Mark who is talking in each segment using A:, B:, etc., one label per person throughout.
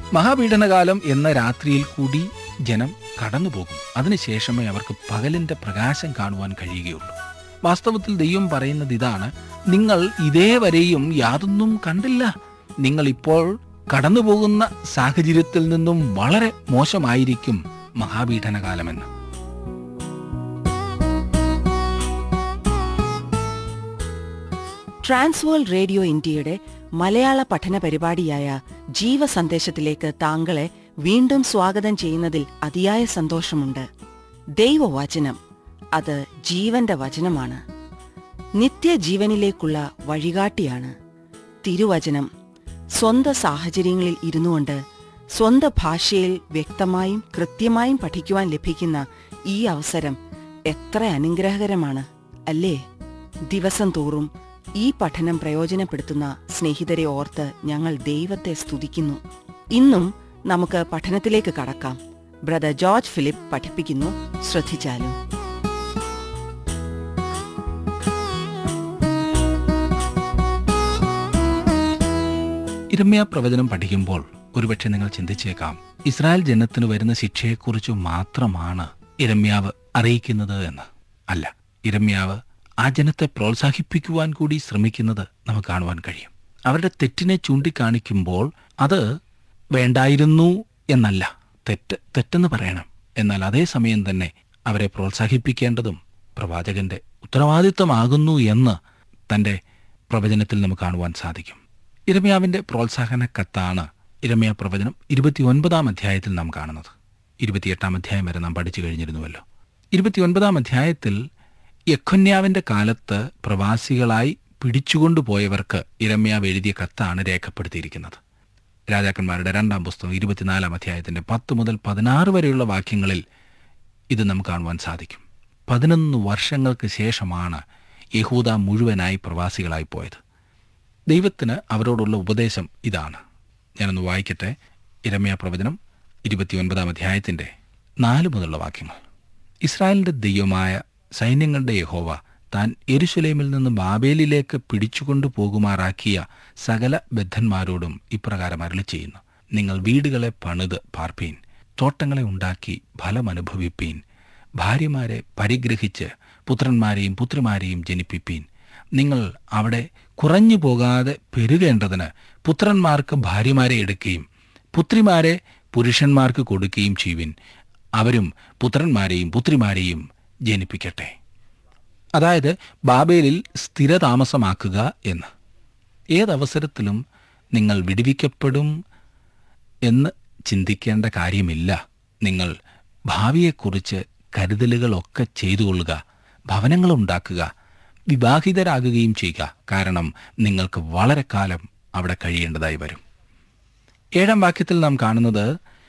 A: മഹാപീഡനകാലം എന്ന രാത്രിയിൽ കൂടി ജനം കടന്നുപോകും അതിനുശേഷമേ അവർക്ക് പകലിന്റെ പ്രകാശം കാണുവാൻ കഴിയുകയുള്ളൂ വാസ്തവത്തിൽ ദൈവം പറയുന്നത് ഇതാണ് നിങ്ങൾ ഇതേവരെയും യാതൊന്നും കണ്ടില്ല നിങ്ങൾ ഇപ്പോൾ കടന്നുപോകുന്ന സാഹചര്യത്തിൽ നിന്നും വളരെ മോശമായിരിക്കും മഹാപീഡനകാലമെന്ന്
B: ട്രാൻസ്വേൾ റേഡിയോ ഇന്ത്യയുടെ മലയാള പഠന പരിപാടിയായ ജീവസന്ദേശത്തിലേക്ക് താങ്കളെ വീണ്ടും സ്വാഗതം ചെയ്യുന്നതിൽ അതിയായ സന്തോഷമുണ്ട് ദൈവവചനം അത് ജീവന്റെ വചനമാണ് നിത്യജീവനിലേക്കുള്ള വഴികാട്ടിയാണ് തിരുവചനം സ്വന്തം സാഹചര്യങ്ങളിൽ ഇരുന്നുകൊണ്ട് സ്വന്തം ഭാഷയിൽ വ്യക്തമായും കൃത്യമായും പഠിക്കുവാൻ ലഭിക്കുന്ന ഈ അവസരം എത്ര അനുഗ്രഹകരമാണ് അല്ലേ ദിവസം തോറും ഈ പഠനം പ്രയോജനപ്പെടുത്തുന്ന സ്നേഹിതരെ ഓർത്ത് ഞങ്ങൾ ദൈവത്തെ സ്തുതിക്കുന്നു ഇന്നും നമുക്ക് പഠനത്തിലേക്ക് കടക്കാം ബ്രദർ ജോർജ് ഫിലിപ്പ് പഠിപ്പിക്കുന്നു ശ്രദ്ധിച്ചാലും
A: ഇരമ്യ പ്രവചനം പഠിക്കുമ്പോൾ ഒരുപക്ഷെ നിങ്ങൾ ചിന്തിച്ചേക്കാം ഇസ്രായേൽ ജനത്തിന് വരുന്ന ശിക്ഷയെക്കുറിച്ച് മാത്രമാണ് ഇരമ്യാവ് അറിയിക്കുന്നത് എന്ന് അല്ല ഇരമ്യാവ് ആ ജനത്തെ പ്രോത്സാഹിപ്പിക്കുവാൻ കൂടി ശ്രമിക്കുന്നത് നമുക്ക് കാണുവാൻ കഴിയും അവരുടെ തെറ്റിനെ ചൂണ്ടിക്കാണിക്കുമ്പോൾ അത് വേണ്ടായിരുന്നു എന്നല്ല തെറ്റ് തെറ്റെന്ന് പറയണം എന്നാൽ അതേസമയം തന്നെ അവരെ പ്രോത്സാഹിപ്പിക്കേണ്ടതും പ്രവാചകന്റെ ഉത്തരവാദിത്വമാകുന്നു എന്ന് തന്റെ പ്രവചനത്തിൽ നമുക്ക് കാണുവാൻ സാധിക്കും ഇരമ്യാവിന്റെ പ്രോത്സാഹന കത്താണ് ഇരമ്യ പ്രവചനം ഇരുപത്തിയൊൻപതാം അധ്യായത്തിൽ നാം കാണുന്നത് ഇരുപത്തിയെട്ടാം അധ്യായം വരെ നാം പഠിച്ചു കഴിഞ്ഞിരുന്നുവല്ലോ ഇരുപത്തിയൊൻപതാം അധ്യായത്തിൽ യഖന്യാവിന്റെ കാലത്ത് പ്രവാസികളായി പിടിച്ചുകൊണ്ടുപോയവർക്ക് ഇരമ്യാവ് എഴുതിയ കത്താണ് രേഖപ്പെടുത്തിയിരിക്കുന്നത് രാജാക്കന്മാരുടെ രണ്ടാം പുസ്തകം ഇരുപത്തിനാലാം അധ്യായത്തിന്റെ പത്ത് മുതൽ പതിനാറ് വരെയുള്ള വാക്യങ്ങളിൽ ഇത് നമുക്ക് കാണുവാൻ സാധിക്കും പതിനൊന്ന് വർഷങ്ങൾക്ക് ശേഷമാണ് യഹൂദ മുഴുവനായി പ്രവാസികളായി പോയത് ദൈവത്തിന് അവരോടുള്ള ഉപദേശം ഇതാണ് ഞാനൊന്ന് വായിക്കട്ടെ ഇരമ്യ പ്രവചനം ഇരുപത്തിയൊൻപതാം അധ്യായത്തിന്റെ നാല് മുതലുള്ള വാക്യങ്ങൾ ഇസ്രായേലിന്റെ ദൈവമായ സൈന്യങ്ങളുടെ യഹോവ താൻ എരുശലേമിൽ നിന്ന് ബാബേലിലേക്ക് പിടിച്ചുകൊണ്ടു പോകുമാറാക്കിയ സകല ബദ്ധന്മാരോടും ഇപ്രകാരം അരളി ചെയ്യുന്നു നിങ്ങൾ വീടുകളെ പണിത് പാർപ്പീൻ തോട്ടങ്ങളെ ഉണ്ടാക്കി ഫലമനുഭവിപ്പീൻ ഭാര്യമാരെ പരിഗ്രഹിച്ച് പുത്രന്മാരെയും പുത്രിമാരെയും ജനിപ്പിപ്പീൻ നിങ്ങൾ അവിടെ കുറഞ്ഞു പോകാതെ പെരുകേണ്ടതിന് പുത്രന്മാർക്ക് ഭാര്യമാരെ എടുക്കുകയും പുത്രിമാരെ പുരുഷന്മാർക്ക് കൊടുക്കുകയും ചെയ്യുവിൻ അവരും പുത്രന്മാരെയും പുത്രിമാരെയും ജനിപ്പിക്കട്ടെ അതായത് ബാബേലിൽ സ്ഥിരതാമസമാക്കുക എന്ന് ഏതവസരത്തിലും നിങ്ങൾ വിടുവിക്കപ്പെടും എന്ന് ചിന്തിക്കേണ്ട കാര്യമില്ല നിങ്ങൾ ഭാവിയെക്കുറിച്ച് കരുതലുകളൊക്കെ ചെയ്തു കൊള്ളുക ഭവനങ്ങളുണ്ടാക്കുക വിവാഹിതരാകുകയും ചെയ്യുക കാരണം നിങ്ങൾക്ക് വളരെ കാലം അവിടെ കഴിയേണ്ടതായി വരും ഏഴാം വാക്യത്തിൽ നാം കാണുന്നത്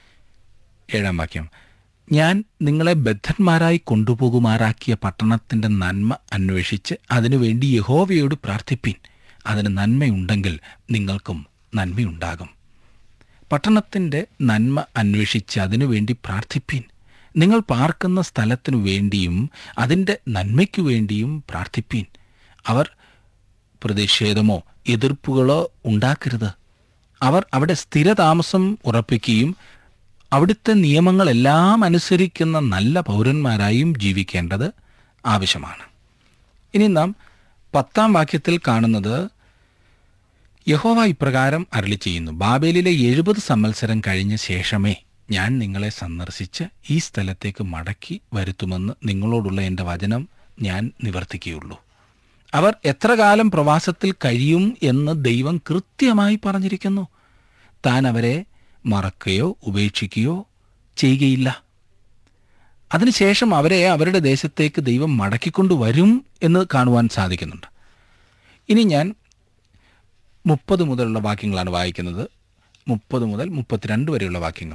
A: ഏഴാം വാക്യം ഞാൻ നിങ്ങളെ ബദ്ധന്മാരായി കൊണ്ടുപോകുമാറാക്കിയ പട്ടണത്തിന്റെ നന്മ അന്വേഷിച്ച് അതിനുവേണ്ടി യഹോവയോട് പ്രാർത്ഥിപ്പിൻ അതിന് നന്മയുണ്ടെങ്കിൽ നിങ്ങൾക്കും നന്മയുണ്ടാകും പട്ടണത്തിന്റെ നന്മ അന്വേഷിച്ച് അതിനുവേണ്ടി പ്രാർത്ഥിപ്പിൻ നിങ്ങൾ പാർക്കുന്ന സ്ഥലത്തിനു വേണ്ടിയും അതിൻ്റെ നന്മയ്ക്കു വേണ്ടിയും പ്രാർത്ഥിപ്പീൻ അവർ പ്രതിഷേധമോ എതിർപ്പുകളോ ഉണ്ടാക്കരുത് അവർ അവിടെ സ്ഥിരതാമസം ഉറപ്പിക്കുകയും അവിടുത്തെ നിയമങ്ങളെല്ലാം അനുസരിക്കുന്ന നല്ല പൗരന്മാരായും ജീവിക്കേണ്ടത് ആവശ്യമാണ് ഇനി നാം പത്താം വാക്യത്തിൽ കാണുന്നത് യഹോവ ഇപ്രകാരം അരളി ചെയ്യുന്നു ബാബേലിലെ എഴുപത് സംവത്സരം കഴിഞ്ഞ ശേഷമേ ഞാൻ നിങ്ങളെ സന്ദർശിച്ച് ഈ സ്ഥലത്തേക്ക് മടക്കി വരുത്തുമെന്ന് നിങ്ങളോടുള്ള എൻ്റെ വചനം ഞാൻ നിവർത്തിക്കുകയുള്ളൂ അവർ എത്ര കാലം പ്രവാസത്തിൽ കഴിയും എന്ന് ദൈവം കൃത്യമായി പറഞ്ഞിരിക്കുന്നു താൻ അവരെ മറക്കുകയോ ഉപേക്ഷിക്കുകയോ ചെയ്യുകയില്ല അതിനുശേഷം അവരെ അവരുടെ ദേശത്തേക്ക് ദൈവം മടക്കിക്കൊണ്ടുവരും എന്ന് കാണുവാൻ സാധിക്കുന്നുണ്ട് ഇനി ഞാൻ മുപ്പത് മുതലുള്ള വാക്യങ്ങളാണ് വായിക്കുന്നത് മുപ്പത് മുതൽ മുപ്പത്തിരണ്ട് വരെയുള്ള വാക്യങ്ങൾ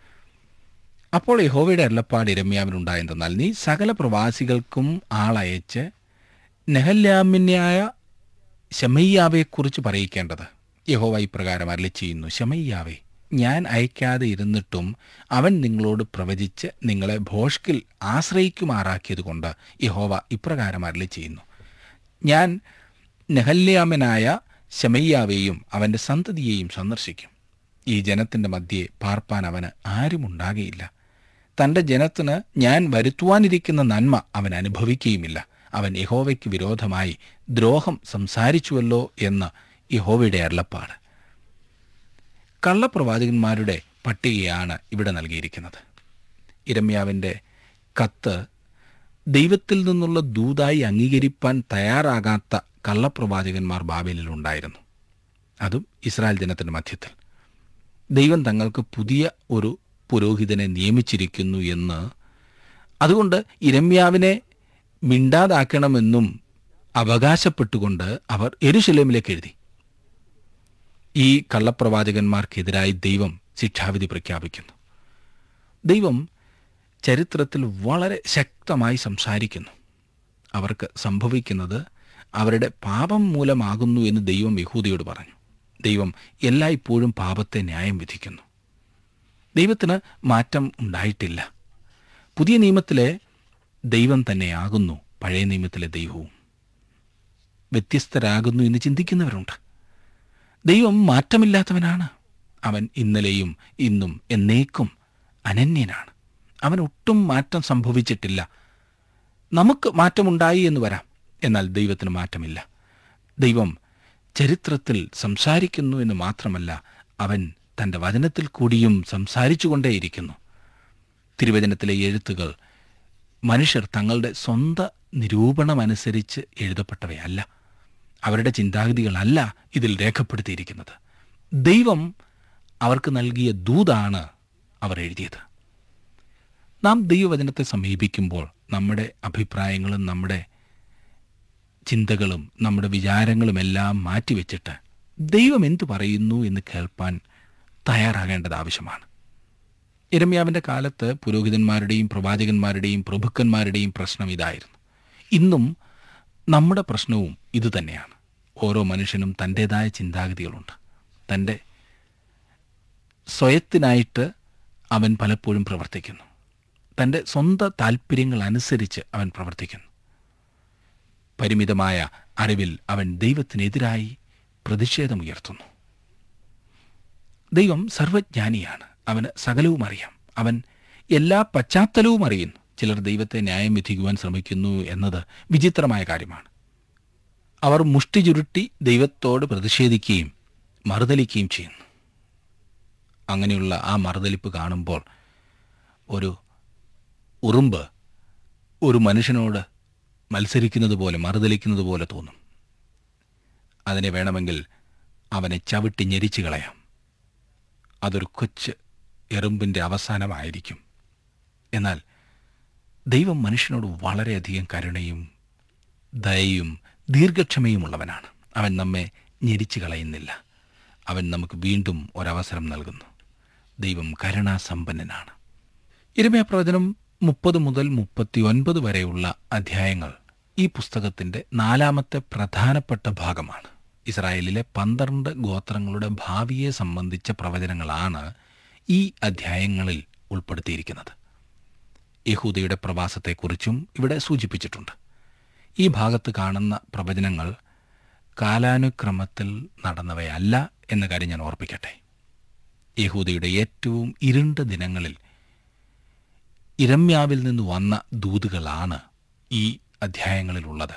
A: അപ്പോൾ യഹോവയുടെ അരുളപ്പാട് ഇരമ്യാവിനുണ്ടായെന്തെന്നാൽ നീ സകല പ്രവാസികൾക്കും ആളയച്ച് നെഹല്യാമിന്യായ ശമയ്യാവെക്കുറിച്ച് പറയിക്കേണ്ടത് യഹോവ ഇപ്രകാരം അരളി ചെയ്യുന്നു ശമയ്യാവേ ഞാൻ അയക്കാതെ ഇരുന്നിട്ടും അവൻ നിങ്ങളോട് പ്രവചിച്ച് നിങ്ങളെ ഭോഷ്കിൽ ആശ്രയിക്കുമാറാക്കിയതുകൊണ്ട് യഹോവ ഇപ്രകാരം അരളി ചെയ്യുന്നു ഞാൻ നെഹല്യാമനായ ശമയ്യാവെയും അവൻ്റെ സന്തതിയെയും സന്ദർശിക്കും ഈ ജനത്തിൻ്റെ മധ്യേ പാർപ്പാൻ അവന് ആരുമുണ്ടാകുകയില്ല തൻ്റെ ജനത്തിന് ഞാൻ വരുത്തുവാനിരിക്കുന്ന നന്മ അവൻ അനുഭവിക്കുകയുമില്ല അവൻ യഹോവയ്ക്ക് വിരോധമായി ദ്രോഹം സംസാരിച്ചുവല്ലോ എന്ന് യഹോവയുടെ അരുളപ്പാട് കള്ളപ്രവാചകന്മാരുടെ പട്ടികയാണ് ഇവിടെ നൽകിയിരിക്കുന്നത് ഇരമ്യാവിൻ്റെ കത്ത് ദൈവത്തിൽ നിന്നുള്ള ദൂതായി അംഗീകരിപ്പാൻ തയ്യാറാകാത്ത കള്ളപ്രവാചകന്മാർ ബാബേലിലുണ്ടായിരുന്നു അതും ഇസ്രായേൽ ജനത്തിൻ്റെ മധ്യത്തിൽ ദൈവം തങ്ങൾക്ക് പുതിയ ഒരു പുരോഹിതനെ നിയമിച്ചിരിക്കുന്നു എന്ന് അതുകൊണ്ട് ഇരമ്യാവിനെ മിണ്ടാതാക്കണമെന്നും അവകാശപ്പെട്ടുകൊണ്ട് അവർ എരുശലേമിലേക്ക് എഴുതി ഈ കള്ളപ്രവാചകന്മാർക്കെതിരായി ദൈവം ശിക്ഷാവിധി പ്രഖ്യാപിക്കുന്നു ദൈവം ചരിത്രത്തിൽ വളരെ ശക്തമായി സംസാരിക്കുന്നു അവർക്ക് സംഭവിക്കുന്നത് അവരുടെ പാപം മൂലമാകുന്നു എന്ന് ദൈവം യഹൂദയോട് പറഞ്ഞു ദൈവം എല്ലായ്പ്പോഴും പാപത്തെ ന്യായം വിധിക്കുന്നു ദൈവത്തിന് മാറ്റം ഉണ്ടായിട്ടില്ല പുതിയ നിയമത്തിലെ ദൈവം തന്നെയാകുന്നു പഴയ നിയമത്തിലെ ദൈവവും വ്യത്യസ്തരാകുന്നു എന്ന് ചിന്തിക്കുന്നവരുണ്ട് ദൈവം മാറ്റമില്ലാത്തവനാണ് അവൻ ഇന്നലെയും ഇന്നും എന്നേക്കും അനന്യനാണ് അവൻ ഒട്ടും മാറ്റം സംഭവിച്ചിട്ടില്ല നമുക്ക് മാറ്റമുണ്ടായി എന്ന് വരാം എന്നാൽ ദൈവത്തിന് മാറ്റമില്ല ദൈവം ചരിത്രത്തിൽ സംസാരിക്കുന്നു എന്ന് മാത്രമല്ല അവൻ തൻ്റെ വചനത്തിൽ കൂടിയും സംസാരിച്ചുകൊണ്ടേയിരിക്കുന്നു തിരുവചനത്തിലെ എഴുത്തുകൾ മനുഷ്യർ തങ്ങളുടെ സ്വന്തം നിരൂപണമനുസരിച്ച് എഴുതപ്പെട്ടവയല്ല അവരുടെ ചിന്താഗതികളല്ല ഇതിൽ രേഖപ്പെടുത്തിയിരിക്കുന്നത് ദൈവം അവർക്ക് നൽകിയ ദൂതാണ് അവർ എഴുതിയത് നാം ദൈവവചനത്തെ സമീപിക്കുമ്പോൾ നമ്മുടെ അഭിപ്രായങ്ങളും നമ്മുടെ ചിന്തകളും നമ്മുടെ വിചാരങ്ങളുമെല്ലാം മാറ്റിവെച്ചിട്ട് ദൈവം എന്തു പറയുന്നു എന്ന് കേൾപ്പാൻ തയ്യാറാകേണ്ടത് ആവശ്യമാണ് ഇരമ്യാവിൻ്റെ കാലത്ത് പുരോഹിതന്മാരുടെയും പ്രവാചകന്മാരുടെയും പ്രഭുക്കന്മാരുടെയും പ്രശ്നം ഇതായിരുന്നു ഇന്നും നമ്മുടെ പ്രശ്നവും ഇതുതന്നെയാണ് ഓരോ മനുഷ്യനും തൻ്റേതായ ചിന്താഗതികളുണ്ട് തൻ്റെ സ്വയത്തിനായിട്ട് അവൻ പലപ്പോഴും പ്രവർത്തിക്കുന്നു തൻ്റെ സ്വന്തം താല്പര്യങ്ങൾ അനുസരിച്ച് അവൻ പ്രവർത്തിക്കുന്നു പരിമിതമായ അറിവിൽ അവൻ ദൈവത്തിനെതിരായി പ്രതിഷേധമുയർത്തുന്നു ദൈവം സർവജ്ഞാനിയാണ് അവന് സകലവും അറിയാം അവൻ എല്ലാ പശ്ചാത്തലവും അറിയുന്നു ചിലർ ദൈവത്തെ ന്യായം വിധിക്കുവാൻ ശ്രമിക്കുന്നു എന്നത് വിചിത്രമായ കാര്യമാണ് അവർ മുഷ്ടി ചുരുട്ടി ദൈവത്തോട് പ്രതിഷേധിക്കുകയും മറുതലിക്കുകയും ചെയ്യുന്നു അങ്ങനെയുള്ള ആ മറുതലിപ്പ് കാണുമ്പോൾ ഒരു ഉറുമ്പ് ഒരു മനുഷ്യനോട് മത്സരിക്കുന്നത് പോലെ മറുതലിക്കുന്നത് പോലെ തോന്നും അതിനെ വേണമെങ്കിൽ അവനെ ചവിട്ടി ഞെരിച്ചു കളയാം അതൊരു കൊച്ച് എറുമ്പിൻ്റെ അവസാനമായിരിക്കും എന്നാൽ ദൈവം മനുഷ്യനോട് വളരെയധികം കരുണയും ദയയും ദീർഘക്ഷമയുമുള്ളവനാണ് അവൻ നമ്മെ ഞെരിച്ചു കളയുന്നില്ല അവൻ നമുക്ക് വീണ്ടും ഒരവസരം നൽകുന്നു ദൈവം കരുണാസമ്പന്നനാണ് ഇരമയ പ്രവചനം മുപ്പത് മുതൽ മുപ്പത്തി ഒൻപത് വരെയുള്ള അധ്യായങ്ങൾ ഈ പുസ്തകത്തിന്റെ നാലാമത്തെ പ്രധാനപ്പെട്ട ഭാഗമാണ് ഇസ്രായേലിലെ പന്ത്രണ്ട് ഗോത്രങ്ങളുടെ ഭാവിയെ സംബന്ധിച്ച പ്രവചനങ്ങളാണ് ഈ അധ്യായങ്ങളിൽ ഉൾപ്പെടുത്തിയിരിക്കുന്നത് യഹൂദയുടെ പ്രവാസത്തെക്കുറിച്ചും ഇവിടെ സൂചിപ്പിച്ചിട്ടുണ്ട് ഈ ഭാഗത്ത് കാണുന്ന പ്രവചനങ്ങൾ കാലാനുക്രമത്തിൽ നടന്നവയല്ല എന്ന കാര്യം ഞാൻ ഓർപ്പിക്കട്ടെ യഹൂദയുടെ ഏറ്റവും ഇരുണ്ട ദിനങ്ങളിൽ ഇരമ്യാവിൽ നിന്ന് വന്ന ദൂതുകളാണ് ഈ അധ്യായങ്ങളിലുള്ളത്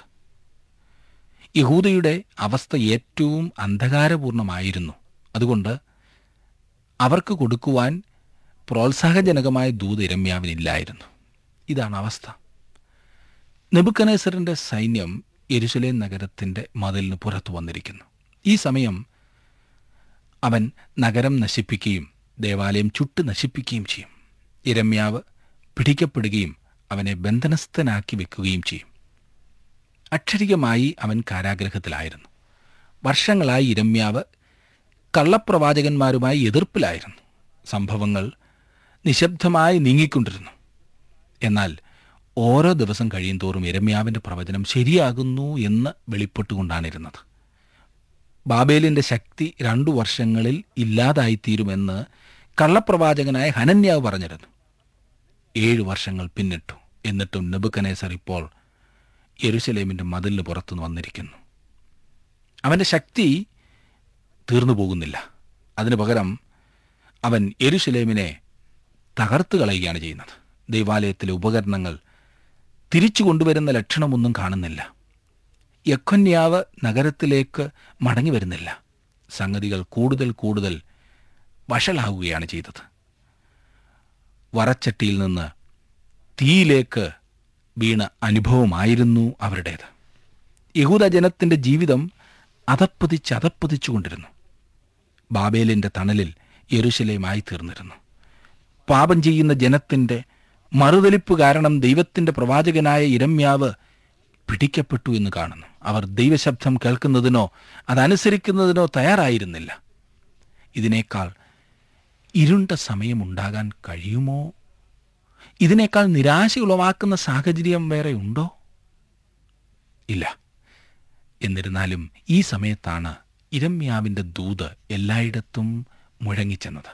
A: യഹൂദയുടെ അവസ്ഥ ഏറ്റവും അന്ധകാരപൂർണമായിരുന്നു അതുകൊണ്ട് അവർക്ക് കൊടുക്കുവാൻ പ്രോത്സാഹജനകമായ ദൂത് ഇരമ്യാവിനില്ലായിരുന്നു ഇതാണ് അവസ്ഥ നെബുക്കനേസറിന്റെ സൈന്യം യെരുസലേം നഗരത്തിന്റെ മതിലിന് പുറത്തു വന്നിരിക്കുന്നു ഈ സമയം അവൻ നഗരം നശിപ്പിക്കുകയും ദേവാലയം ചുട്ട് നശിപ്പിക്കുകയും ചെയ്യും ഇരമ്യാവ് പിടിക്കപ്പെടുകയും അവനെ ബന്ധനസ്ഥനാക്കി വെക്കുകയും ചെയ്യും അക്ഷരികമായി അവൻ കാരാഗ്രഹത്തിലായിരുന്നു വർഷങ്ങളായി ഇരമ്യാവ് കള്ളപ്രവാചകന്മാരുമായി എതിർപ്പിലായിരുന്നു സംഭവങ്ങൾ നിശബ്ദമായി നീങ്ങിക്കൊണ്ടിരുന്നു എന്നാൽ ഓരോ ദിവസം കഴിയും തോറും ഇരമ്യാവിൻ്റെ പ്രവചനം ശരിയാകുന്നു എന്ന് വെളിപ്പെട്ടുകൊണ്ടാണിരുന്നത് ബാബേലിൻ്റെ ശക്തി രണ്ടു വർഷങ്ങളിൽ ഇല്ലാതായിത്തീരുമെന്ന് കള്ളപ്രവാചകനായ ഹനന്യാവ് പറഞ്ഞിരുന്നു ഏഴു വർഷങ്ങൾ പിന്നിട്ടു എന്നിട്ടും നെബുക്കനേസർ ഇപ്പോൾ യെരുസലേമിൻ്റെ മതിലിന് പുറത്തുനിന്ന് വന്നിരിക്കുന്നു അവൻ്റെ ശക്തി തീർന്നു പോകുന്നില്ല അതിനു പകരം അവൻ എരുശലേമിനെ തകർത്ത് കളയുകയാണ് ചെയ്യുന്നത് ദൈവാലയത്തിലെ ഉപകരണങ്ങൾ തിരിച്ചു കൊണ്ടുവരുന്ന ലക്ഷണമൊന്നും കാണുന്നില്ല യഖന്യാവ് നഗരത്തിലേക്ക് മടങ്ങി വരുന്നില്ല സംഗതികൾ കൂടുതൽ കൂടുതൽ വഷളാകുകയാണ് ചെയ്തത് വറച്ചട്ടിയിൽ നിന്ന് തീയിലേക്ക് വീണ അനുഭവമായിരുന്നു അവരുടേത് യഹൂദ ജനത്തിൻ്റെ ജീവിതം അതപ്പതിച്ച് അതപ്പതിച്ചുകൊണ്ടിരുന്നു ബാബേലിൻ്റെ തണലിൽ യെരുശലേമായി തീർന്നിരുന്നു പാപം ചെയ്യുന്ന ജനത്തിൻ്റെ മറുതലിപ്പ് കാരണം ദൈവത്തിൻ്റെ പ്രവാചകനായ ഇരമ്യാവ് പിടിക്കപ്പെട്ടു എന്ന് കാണുന്നു അവർ ദൈവശബ്ദം കേൾക്കുന്നതിനോ അതനുസരിക്കുന്നതിനോ തയ്യാറായിരുന്നില്ല ഇതിനേക്കാൾ ഇരുണ്ട സമയമുണ്ടാകാൻ കഴിയുമോ ഇതിനേക്കാൾ നിരാശ ഉളവാക്കുന്ന സാഹചര്യം വേറെ ഉണ്ടോ ഇല്ല എന്നിരുന്നാലും ഈ സമയത്താണ് ഇരമ്യാവിൻ്റെ ദൂത് എല്ലായിടത്തും മുഴങ്ങിച്ചെന്നത്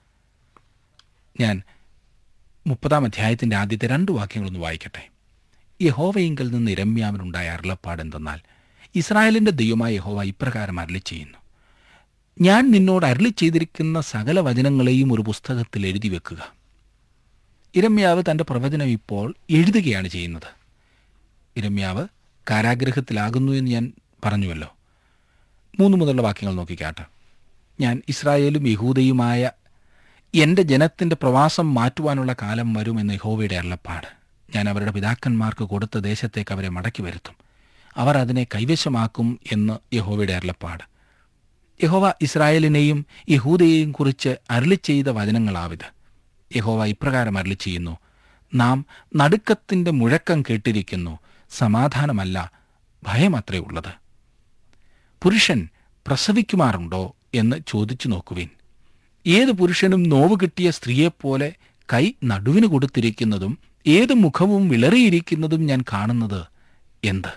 A: ഞാൻ മുപ്പതാം അധ്യായത്തിൻ്റെ ആദ്യത്തെ രണ്ട് വാക്യങ്ങളൊന്ന് വായിക്കട്ടെ യഹോവയിങ്കൽ നിന്ന് ഇരമ്യാവിനുണ്ടായ അരുളപ്പാട് എന്തെന്നാൽ ഇസ്രായേലിൻ്റെ ദൈവമായ യഹോവ ഇപ്രകാരം അരളി ചെയ്യുന്നു ഞാൻ നിന്നോട് അരളി ചെയ്തിരിക്കുന്ന സകല വചനങ്ങളെയും ഒരു പുസ്തകത്തിൽ എഴുതി വെക്കുക ഇരമ്യാവ് തൻ്റെ പ്രവചനം ഇപ്പോൾ എഴുതുകയാണ് ചെയ്യുന്നത് ഇരമ്യാവ് കാരാഗ്രഹത്തിലാകുന്നു എന്ന് ഞാൻ പറഞ്ഞുവല്ലോ മൂന്ന് മുതലുള്ള വാക്യങ്ങൾ നോക്കിക്കാട്ടെ ഞാൻ ഇസ്രായേലും യഹൂദയുമായ എൻ്റെ ജനത്തിൻ്റെ പ്രവാസം മാറ്റുവാനുള്ള കാലം വരുമെന്ന് യഹോവയുടെ അരുളപ്പാട് ഞാൻ അവരുടെ പിതാക്കന്മാർക്ക് കൊടുത്ത ദേശത്തേക്ക് അവരെ മടക്കി വരുത്തും അവർ അതിനെ കൈവശമാക്കും എന്ന് യഹോവയുടെ അരുളപ്പാട് യഹോവ ഇസ്രായേലിനെയും യഹൂദയെയും കുറിച്ച് അരളി ചെയ്ത വചനങ്ങളാവിത് യഹോവ ഇപ്രകാരം അരളി ചെയ്യുന്നു നാം നടുക്കത്തിൻ്റെ മുഴക്കം കേട്ടിരിക്കുന്നു സമാധാനമല്ല ഭയമത്രേ ഉള്ളത് പുരുഷൻ പ്രസവിക്കുമാറുണ്ടോ എന്ന് ചോദിച്ചു നോക്കുവിൻ ഏത് പുരുഷനും നോവ് കിട്ടിയ സ്ത്രീയെപ്പോലെ കൈ നടുവിന് കൊടുത്തിരിക്കുന്നതും ഏത് മുഖവും വിളറിയിരിക്കുന്നതും ഞാൻ കാണുന്നത് എന്ത്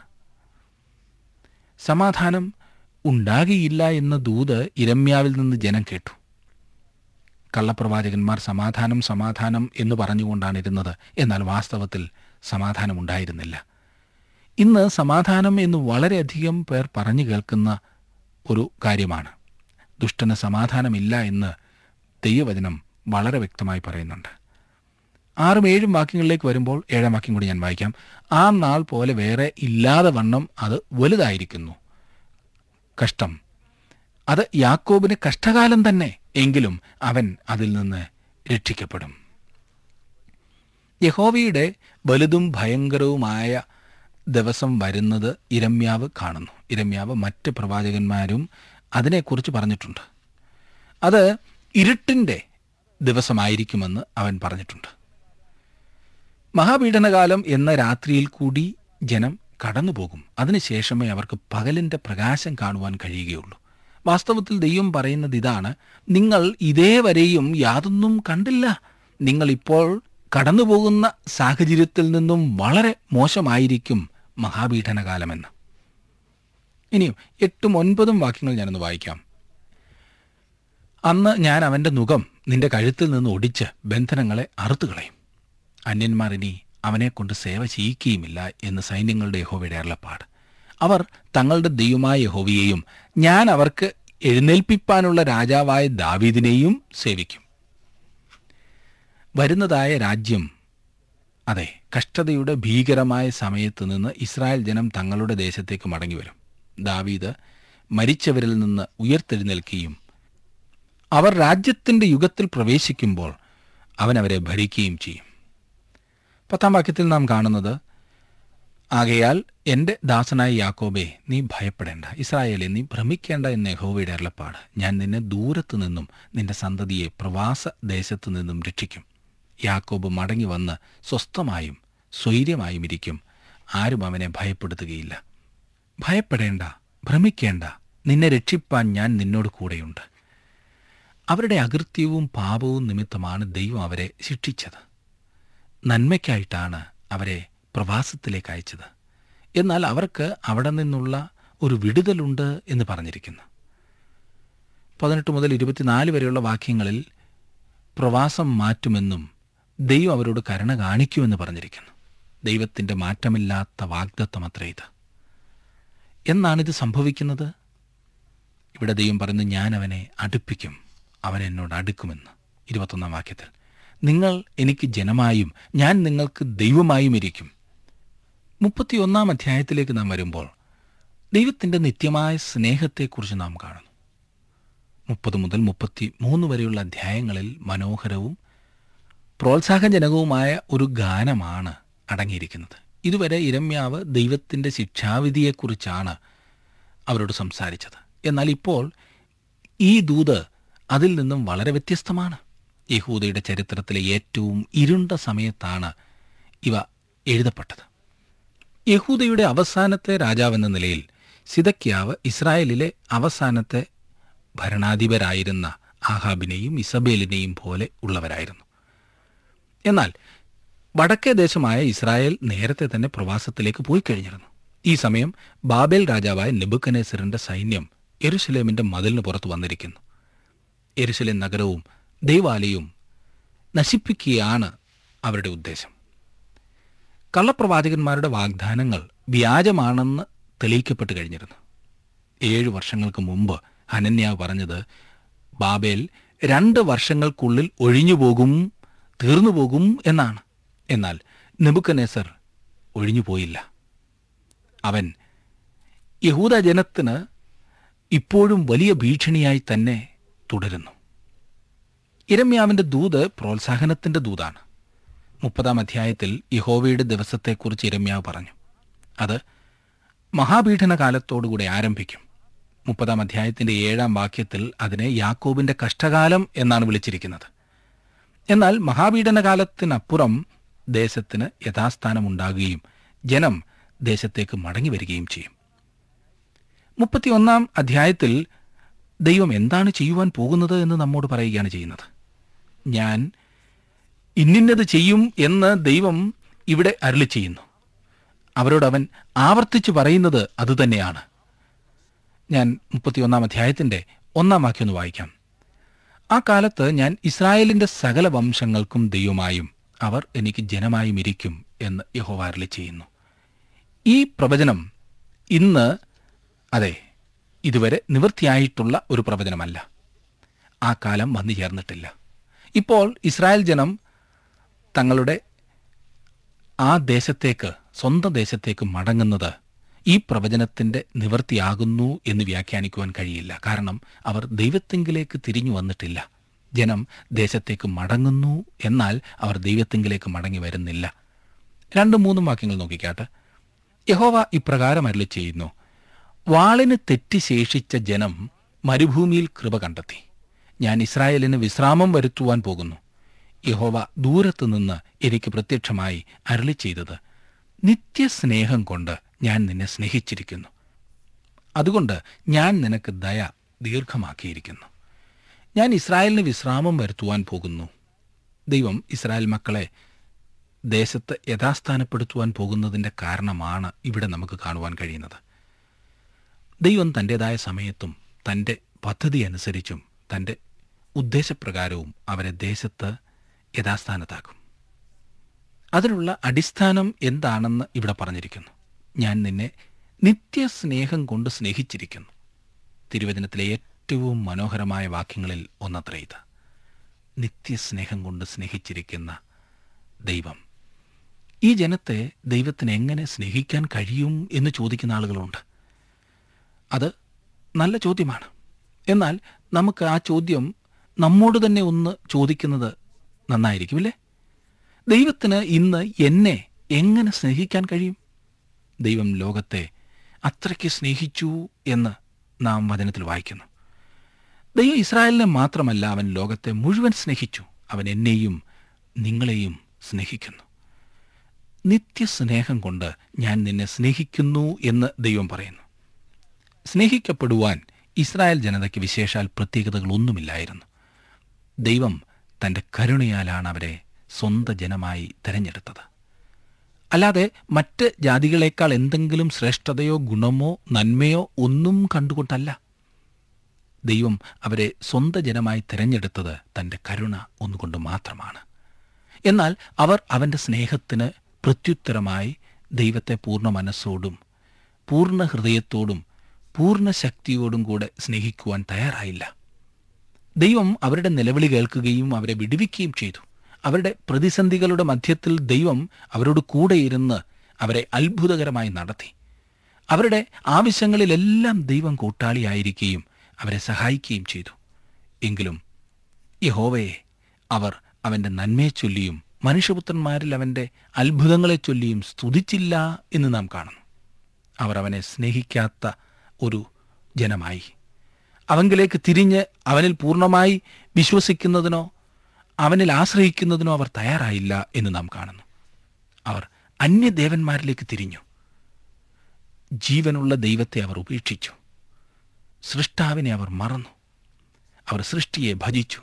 A: സമാധാനം ഉണ്ടാകിയില്ല എന്ന ദൂത് ഇരമ്യാവിൽ നിന്ന് ജനം കേട്ടു കള്ളപ്രവാചകന്മാർ സമാധാനം സമാധാനം എന്ന് പറഞ്ഞുകൊണ്ടാണ് ഇരുന്നത് എന്നാൽ വാസ്തവത്തിൽ സമാധാനം ഉണ്ടായിരുന്നില്ല ഇന്ന് സമാധാനം എന്ന് വളരെയധികം പേർ പറഞ്ഞു കേൾക്കുന്ന ഒരു കാര്യമാണ് ദുഷ്ടന് സമാധാനമില്ല എന്ന് ദൈവവചനം വളരെ വ്യക്തമായി പറയുന്നുണ്ട് ആറും ഏഴും വാക്യങ്ങളിലേക്ക് വരുമ്പോൾ ഏഴാം വാക്യം കൂടി ഞാൻ വായിക്കാം ആ നാൾ പോലെ വേറെ ഇല്ലാതെ വണ്ണം അത് വലുതായിരിക്കുന്നു കഷ്ടം അത് യാക്കോബിന് കഷ്ടകാലം തന്നെ എങ്കിലും അവൻ അതിൽ നിന്ന് രക്ഷിക്കപ്പെടും യഹോവയുടെ വലുതും ഭയങ്കരവുമായ ദിവസം വരുന്നത് ഇരമ്യാവ് കാണുന്നു ഇരമ്യാവ് മറ്റ് പ്രവാചകന്മാരും അതിനെക്കുറിച്ച് പറഞ്ഞിട്ടുണ്ട് അത് ഇരുട്ടിൻ്റെ ദിവസമായിരിക്കുമെന്ന് അവൻ പറഞ്ഞിട്ടുണ്ട് മഹാപീഡനകാലം എന്ന രാത്രിയിൽ കൂടി ജനം കടന്നുപോകും അതിനുശേഷമേ അവർക്ക് പകലിൻ്റെ പ്രകാശം കാണുവാൻ കഴിയുകയുള്ളൂ വാസ്തവത്തിൽ ദൈവം പറയുന്നത് ഇതാണ് നിങ്ങൾ ഇതേവരെയും യാതൊന്നും കണ്ടില്ല നിങ്ങൾ ഇപ്പോൾ കടന്നുപോകുന്ന സാഹചര്യത്തിൽ നിന്നും വളരെ മോശമായിരിക്കും മഹാപീഡനകാലമെന്ന് ഇനിയും എട്ടും ഒൻപതും വാക്യങ്ങൾ ഞാനൊന്ന് വായിക്കാം അന്ന് ഞാൻ അവൻ്റെ മുഖം നിന്റെ കഴുത്തിൽ നിന്ന് ഒടിച്ച് ബന്ധനങ്ങളെ അറുത്തുകളയും അന്യന്മാർ ഇനി അവനെക്കൊണ്ട് സേവ ചെയ്യിക്കുകയുമില്ല എന്ന് സൈന്യങ്ങളുടെ യഹോവയുടെ അരുളപ്പാട് അവർ തങ്ങളുടെ ദൈവമായ യഹോവയെയും ഞാൻ അവർക്ക് എഴുന്നേൽപ്പിപ്പാനുള്ള രാജാവായ ദാവീദിനെയും സേവിക്കും വരുന്നതായ രാജ്യം അതെ കഷ്ടതയുടെ ഭീകരമായ സമയത്ത് നിന്ന് ഇസ്രായേൽ ജനം തങ്ങളുടെ ദേശത്തേക്ക് മടങ്ങി വരും ദാവീദ് മരിച്ചവരിൽ നിന്ന് ഉയർത്തെഴുന്നേൽക്കുകയും അവർ രാജ്യത്തിൻ്റെ യുഗത്തിൽ പ്രവേശിക്കുമ്പോൾ അവൻ അവരെ ഭരിക്കുകയും ചെയ്യും പത്താം വാക്യത്തിൽ നാം കാണുന്നത് ആകയാൽ എൻ്റെ ദാസനായ യാക്കോബെ നീ ഭയപ്പെടേണ്ട ഇസ്രായേലെ നീ ഭ്രമിക്കേണ്ട എന്ന യഹോവയുടെ അരുളപ്പാട് ഞാൻ നിന്നെ ദൂരത്തു നിന്നും നിന്റെ സന്തതിയെ പ്രവാസ ദേശത്തു നിന്നും രക്ഷിക്കും യാക്കോബ് മടങ്ങി വന്ന് സ്വസ്ഥമായും സ്വൈര്യമായും ഇരിക്കും ആരും അവനെ ഭയപ്പെടുത്തുകയില്ല ഭയപ്പെടേണ്ട ഭ്രമിക്കേണ്ട നിന്നെ രക്ഷിപ്പാൻ ഞാൻ നിന്നോട് കൂടെയുണ്ട് അവരുടെ അകൃത്യവും പാപവും നിമിത്തമാണ് ദൈവം അവരെ ശിക്ഷിച്ചത് നന്മയ്ക്കായിട്ടാണ് അവരെ പ്രവാസത്തിലേക്ക് അയച്ചത് എന്നാൽ അവർക്ക് അവിടെ നിന്നുള്ള ഒരു വിടുതലുണ്ട് എന്ന് പറഞ്ഞിരിക്കുന്നു പതിനെട്ട് മുതൽ ഇരുപത്തിനാല് വരെയുള്ള വാക്യങ്ങളിൽ പ്രവാസം മാറ്റുമെന്നും ദൈവം അവരോട് കരുണ കാണിക്കുമെന്ന് പറഞ്ഞിരിക്കുന്നു ദൈവത്തിൻ്റെ മാറ്റമില്ലാത്ത വാഗ്ദത്വം അത്ര ഇത് എന്നാണിത് സംഭവിക്കുന്നത് ഇവിടെ ദൈവം പറയുന്നു ഞാൻ അവനെ അടുപ്പിക്കും അവൻ എന്നോട് അടുക്കുമെന്ന് ഇരുപത്തൊന്നാം വാക്യത്തിൽ നിങ്ങൾ എനിക്ക് ജനമായും ഞാൻ നിങ്ങൾക്ക് ദൈവമായും ഇരിക്കും മുപ്പത്തിയൊന്നാം അധ്യായത്തിലേക്ക് നാം വരുമ്പോൾ ദൈവത്തിൻ്റെ നിത്യമായ സ്നേഹത്തെക്കുറിച്ച് നാം കാണുന്നു മുപ്പത് മുതൽ മുപ്പത്തി മൂന്ന് വരെയുള്ള അധ്യായങ്ങളിൽ മനോഹരവും പ്രോത്സാഹജനകവുമായ ഒരു ഗാനമാണ് അടങ്ങിയിരിക്കുന്നത് ഇതുവരെ ഇരമ്യാവ് ദൈവത്തിൻ്റെ ശിക്ഷാവിധിയെക്കുറിച്ചാണ് അവരോട് സംസാരിച്ചത് എന്നാൽ ഇപ്പോൾ ഈ ദൂത് അതിൽ നിന്നും വളരെ വ്യത്യസ്തമാണ് യഹൂദയുടെ ചരിത്രത്തിലെ ഏറ്റവും ഇരുണ്ട സമയത്താണ് ഇവ എഴുതപ്പെട്ടത് യഹൂദയുടെ അവസാനത്തെ രാജാവെന്ന നിലയിൽ സിദക്യാവ് ഇസ്രായേലിലെ അവസാനത്തെ ഭരണാധിപരായിരുന്ന ആഹാബിനെയും ഇസബേലിനെയും പോലെ ഉള്ളവരായിരുന്നു എന്നാൽ വടക്കേ ദേശമായ ഇസ്രായേൽ നേരത്തെ തന്നെ പ്രവാസത്തിലേക്ക് പോയി കഴിഞ്ഞിരുന്നു ഈ സമയം ബാബേൽ രാജാവായ നെബുക്കനേസറിന്റെ സൈന്യം എരുസലേമിന്റെ മതിലിന് പുറത്ത് വന്നിരിക്കുന്നു എരുസലേം നഗരവും ദൈവാലയവും നശിപ്പിക്കുകയാണ് അവരുടെ ഉദ്ദേശം കള്ളപ്രവാചകന്മാരുടെ വാഗ്ദാനങ്ങൾ വ്യാജമാണെന്ന് തെളിയിക്കപ്പെട്ട് കഴിഞ്ഞിരുന്നു ഏഴു വർഷങ്ങൾക്ക് മുമ്പ് ഹനന്യാവ് പറഞ്ഞത് ബാബേൽ രണ്ട് വർഷങ്ങൾക്കുള്ളിൽ ഒഴിഞ്ഞുപോകും തീർന്നുപോകും എന്നാണ് എന്നാൽ നെബുക്കനേസർ ഒഴിഞ്ഞുപോയില്ല അവൻ യഹൂദ ജനത്തിന് ഇപ്പോഴും വലിയ ഭീഷണിയായി തന്നെ തുടരുന്നു ഇരമ്യാവിന്റെ ദൂത് പ്രോത്സാഹനത്തിന്റെ ദൂതാണ് മുപ്പതാം അധ്യായത്തിൽ യഹോവയുടെ ദിവസത്തെക്കുറിച്ച് ഇരമ്യാവ് പറഞ്ഞു അത് മഹാപീഡന കാലത്തോടുകൂടി ആരംഭിക്കും മുപ്പതാം അധ്യായത്തിന്റെ ഏഴാം വാക്യത്തിൽ അതിനെ യാക്കോബിന്റെ കഷ്ടകാലം എന്നാണ് വിളിച്ചിരിക്കുന്നത് എന്നാൽ മഹാപീഡന കാലത്തിനപ്പുറം ദേശത്തിന് യഥാസ്ഥാനമുണ്ടാകുകയും ജനം ദേശത്തേക്ക് മടങ്ങി വരികയും ചെയ്യും മുപ്പത്തിയൊന്നാം അധ്യായത്തിൽ ദൈവം എന്താണ് ചെയ്യുവാൻ പോകുന്നത് എന്ന് നമ്മോട് പറയുകയാണ് ചെയ്യുന്നത് ഞാൻ ഇന്നിന്നത് ചെയ്യും എന്ന് ദൈവം ഇവിടെ അരുളി ചെയ്യുന്നു അവരോട് അവൻ ആവർത്തിച്ചു പറയുന്നത് അതുതന്നെയാണ് ഞാൻ മുപ്പത്തിയൊന്നാം അധ്യായത്തിന്റെ ഒന്നാം വാക്യം ഒന്ന് വായിക്കാം ആ കാലത്ത് ഞാൻ ഇസ്രായേലിന്റെ സകല വംശങ്ങൾക്കും ദൈവമായും അവർ എനിക്ക് ജനമായും ഇരിക്കും എന്ന് യഹോവ അരുളി ചെയ്യുന്നു ഈ പ്രവചനം ഇന്ന് അതെ ഇതുവരെ നിവൃത്തിയായിട്ടുള്ള ഒരു പ്രവചനമല്ല ആ കാലം വന്നു ചേർന്നിട്ടില്ല ഇപ്പോൾ ഇസ്രായേൽ ജനം തങ്ങളുടെ ആ ദേശത്തേക്ക് സ്വന്തം ദേശത്തേക്ക് മടങ്ങുന്നത് ഈ പ്രവചനത്തിന്റെ നിവൃത്തിയാകുന്നു എന്ന് വ്യാഖ്യാനിക്കുവാൻ കഴിയില്ല കാരണം അവർ ദൈവത്തെങ്കിലേക്ക് തിരിഞ്ഞു വന്നിട്ടില്ല ജനം ദേശത്തേക്ക് മടങ്ങുന്നു എന്നാൽ അവർ ദൈവത്തെങ്കിലേക്ക് മടങ്ങി വരുന്നില്ല രണ്ടും മൂന്നും വാക്യങ്ങൾ നോക്കിക്കാട്ടെ യഹോവ ഇപ്രകാരം അരുളി ചെയ്യുന്നു വാളിന് തെറ്റി ശേഷിച്ച ജനം മരുഭൂമിയിൽ കൃപ കണ്ടെത്തി ഞാൻ ഇസ്രായേലിന് വിശ്രാമം വരുത്തുവാൻ പോകുന്നു യഹോവ ദൂരത്തു നിന്ന് എനിക്ക് പ്രത്യക്ഷമായി അരുളി ചെയ്തത് നിത്യസ്നേഹം കൊണ്ട് ഞാൻ നിന്നെ സ്നേഹിച്ചിരിക്കുന്നു അതുകൊണ്ട് ഞാൻ നിനക്ക് ദയ ദീർഘമാക്കിയിരിക്കുന്നു ഞാൻ ഇസ്രായേലിന് വിശ്രാമം വരുത്തുവാൻ പോകുന്നു ദൈവം ഇസ്രായേൽ മക്കളെ ദേശത്ത് യഥാസ്ഥാനപ്പെടുത്തുവാൻ പോകുന്നതിൻ്റെ കാരണമാണ് ഇവിടെ നമുക്ക് കാണുവാൻ കഴിയുന്നത് ദൈവം തൻ്റെതായ സമയത്തും തൻ്റെ പദ്ധതി അനുസരിച്ചും തൻ്റെ ഉദ്ദേശപ്രകാരവും അവരെ ദേശത്ത് യഥാസ്ഥാനത്താക്കും അതിനുള്ള അടിസ്ഥാനം എന്താണെന്ന് ഇവിടെ പറഞ്ഞിരിക്കുന്നു ഞാൻ നിന്നെ നിത്യസ്നേഹം കൊണ്ട് സ്നേഹിച്ചിരിക്കുന്നു തിരുവചനത്തിലെ ഏറ്റവും മനോഹരമായ വാക്യങ്ങളിൽ ഒന്നത്ര ഇത് നിത്യസ്നേഹം കൊണ്ട് സ്നേഹിച്ചിരിക്കുന്ന ദൈവം ഈ ജനത്തെ ദൈവത്തിന് എങ്ങനെ സ്നേഹിക്കാൻ കഴിയും എന്ന് ചോദിക്കുന്ന ആളുകളുണ്ട് അത് നല്ല ചോദ്യമാണ് എന്നാൽ നമുക്ക് ആ ചോദ്യം നമ്മോട് തന്നെ ഒന്ന് ചോദിക്കുന്നത് നന്നായിരിക്കും അല്ലേ ദൈവത്തിന് ഇന്ന് എന്നെ എങ്ങനെ സ്നേഹിക്കാൻ കഴിയും ദൈവം ലോകത്തെ അത്രയ്ക്ക് സ്നേഹിച്ചു എന്ന് നാം വചനത്തിൽ വായിക്കുന്നു ദൈവം ഇസ്രായേലിനെ മാത്രമല്ല അവൻ ലോകത്തെ മുഴുവൻ സ്നേഹിച്ചു അവൻ എന്നെയും നിങ്ങളെയും സ്നേഹിക്കുന്നു നിത്യസ്നേഹം കൊണ്ട് ഞാൻ നിന്നെ സ്നേഹിക്കുന്നു എന്ന് ദൈവം പറയുന്നു സ്നേഹിക്കപ്പെടുവാൻ ഇസ്രായേൽ ജനതയ്ക്ക് വിശേഷാൽ പ്രത്യേകതകളൊന്നുമില്ലായിരുന്നു ദൈവം തൻ്റെ കരുണയാലാണ് അവരെ സ്വന്തം ജനമായി തിരഞ്ഞെടുത്തത് അല്ലാതെ മറ്റ് ജാതികളെക്കാൾ എന്തെങ്കിലും ശ്രേഷ്ഠതയോ ഗുണമോ നന്മയോ ഒന്നും കണ്ടുകൊണ്ടല്ല ദൈവം അവരെ സ്വന്തം ജനമായി തിരഞ്ഞെടുത്തത് തൻ്റെ കരുണ ഒന്നുകൊണ്ട് മാത്രമാണ് എന്നാൽ അവർ അവൻ്റെ സ്നേഹത്തിന് പ്രത്യുത്തരമായി ദൈവത്തെ പൂർണ്ണ മനസ്സോടും പൂർണ്ണ ഹൃദയത്തോടും പൂർണ്ണ ശക്തിയോടും കൂടെ സ്നേഹിക്കുവാൻ തയ്യാറായില്ല ദൈവം അവരുടെ നിലവിളി കേൾക്കുകയും അവരെ വിടുവിക്കുകയും ചെയ്തു അവരുടെ പ്രതിസന്ധികളുടെ മധ്യത്തിൽ ദൈവം അവരോട് കൂടെയിരുന്ന് അവരെ അത്ഭുതകരമായി നടത്തി അവരുടെ ആവശ്യങ്ങളിലെല്ലാം ദൈവം കൂട്ടാളിയായിരിക്കുകയും അവരെ സഹായിക്കുകയും ചെയ്തു എങ്കിലും യഹോവയെ അവർ അവന്റെ നന്മയെ ചൊല്ലിയും മനുഷ്യപുത്രന്മാരിൽ അവന്റെ അത്ഭുതങ്ങളെ ചൊല്ലിയും സ്തുതിച്ചില്ല എന്ന് നാം കാണുന്നു അവർ അവനെ സ്നേഹിക്കാത്ത ഒരു ജനമായി അവങ്കിലേക്ക് തിരിഞ്ഞ് അവനിൽ പൂർണ്ണമായി വിശ്വസിക്കുന്നതിനോ അവനിൽ ആശ്രയിക്കുന്നതിനോ അവർ തയ്യാറായില്ല എന്ന് നാം കാണുന്നു അവർ അന്യദേവന്മാരിലേക്ക് തിരിഞ്ഞു ജീവനുള്ള ദൈവത്തെ അവർ ഉപേക്ഷിച്ചു സൃഷ്ടാവിനെ അവർ മറന്നു അവർ സൃഷ്ടിയെ ഭജിച്ചു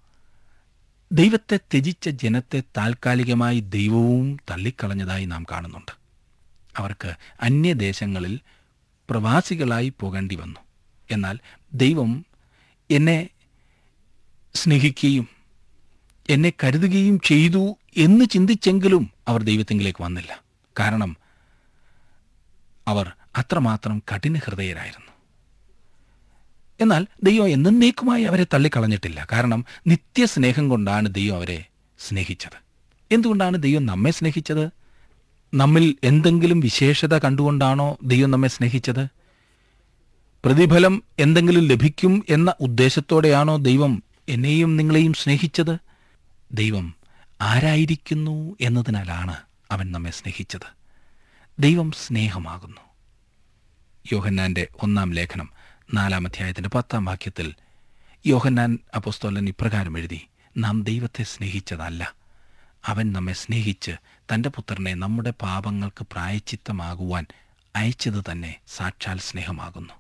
A: ദൈവത്തെ ത്യജിച്ച ജനത്തെ താൽക്കാലികമായി ദൈവവും തള്ളിക്കളഞ്ഞതായി നാം കാണുന്നുണ്ട് അവർക്ക് അന്യദേശങ്ങളിൽ പ്രവാസികളായി പോകേണ്ടി വന്നു എന്നാൽ ദൈവം എന്നെ സ്നേഹിക്കുകയും എന്നെ കരുതുകയും ചെയ്തു എന്ന് ചിന്തിച്ചെങ്കിലും അവർ ദൈവത്തെങ്കിലേക്ക് വന്നില്ല കാരണം അവർ അത്രമാത്രം കഠിനഹൃദയരായിരുന്നു എന്നാൽ ദൈവം എന്നേക്കുമായി അവരെ തള്ളിക്കളഞ്ഞിട്ടില്ല കാരണം നിത്യസ്നേഹം കൊണ്ടാണ് ദൈവം അവരെ സ്നേഹിച്ചത് എന്തുകൊണ്ടാണ് ദൈവം നമ്മെ സ്നേഹിച്ചത് നമ്മിൽ എന്തെങ്കിലും വിശേഷത കണ്ടുകൊണ്ടാണോ ദൈവം നമ്മെ സ്നേഹിച്ചത് പ്രതിഫലം എന്തെങ്കിലും ലഭിക്കും എന്ന ഉദ്ദേശത്തോടെയാണോ ദൈവം എന്നെയും നിങ്ങളെയും സ്നേഹിച്ചത് ദൈവം ആരായിരിക്കുന്നു എന്നതിനാലാണ് അവൻ നമ്മെ സ്നേഹിച്ചത് ദൈവം സ്നേഹമാകുന്നു യോഹന്നാന്റെ ഒന്നാം ലേഖനം നാലാം അധ്യായത്തിന്റെ പത്താം വാക്യത്തിൽ യോഹന്നാൻ അപ്പോസ്തോലൻ ഇപ്രകാരം എഴുതി നാം ദൈവത്തെ സ്നേഹിച്ചതല്ല അവൻ നമ്മെ സ്നേഹിച്ച് തന്റെ പുത്രനെ നമ്മുടെ പാപങ്ങൾക്ക് പ്രായച്ചിത്തമാകുവാൻ അയച്ചത് തന്നെ സാക്ഷാൽ സ്നേഹമാകുന്നു